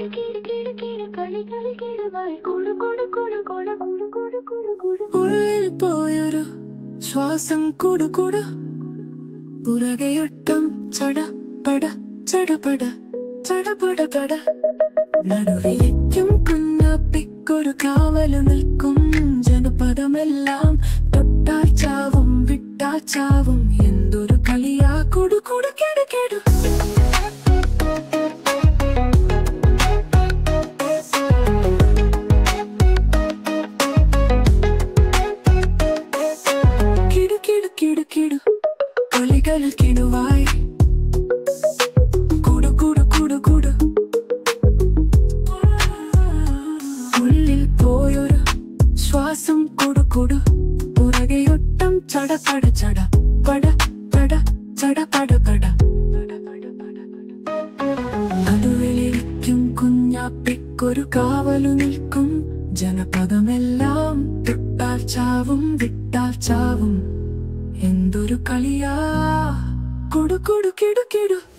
കിടു കിടു കിടു കിടു കളി കളി കിടുവായി കുടു കുടു കുടു കുടു കുടു കുടു കുടു കുടു ഉള്ളിൽ പോയൊരു ശ്വാസം കൂടുകൂടു പുറകെയൊട്ടം ചട പട ചടപട ചടപട പട നടുവിലേക്കും കുഞ്ഞാപ്പിക്കൊരു കാവല് നിൽക്കും ജനപദമെല്ലാം തൊട്ടാൽ ചാവും വിട്ടാൽ ചാവും എന്തൊരു കളിയാ കുടു കുടു കെടു കെടു കിടു കിടു കിടു കിടു കളികൾ കിടുവായി കൂടു കൂടു കൂടു കൂടു ഉള്ളിൽ പോയൊരു ശ്വാസം കൊടു കൊടു പുറകെയൊട്ടം ചട പട ചട പട പട ചട പട പട നടുവിലിരിക്കും കുഞ്ഞാപ്പിക്കൊരു കാവലു നിൽക്കും ജനപദമെല്ലാം തൊട്ടാൽ ചാവും വിട്ടാൽ ചാവും എന്തൊരു കളിയാ കൊടു കൊടു കിടു കിടു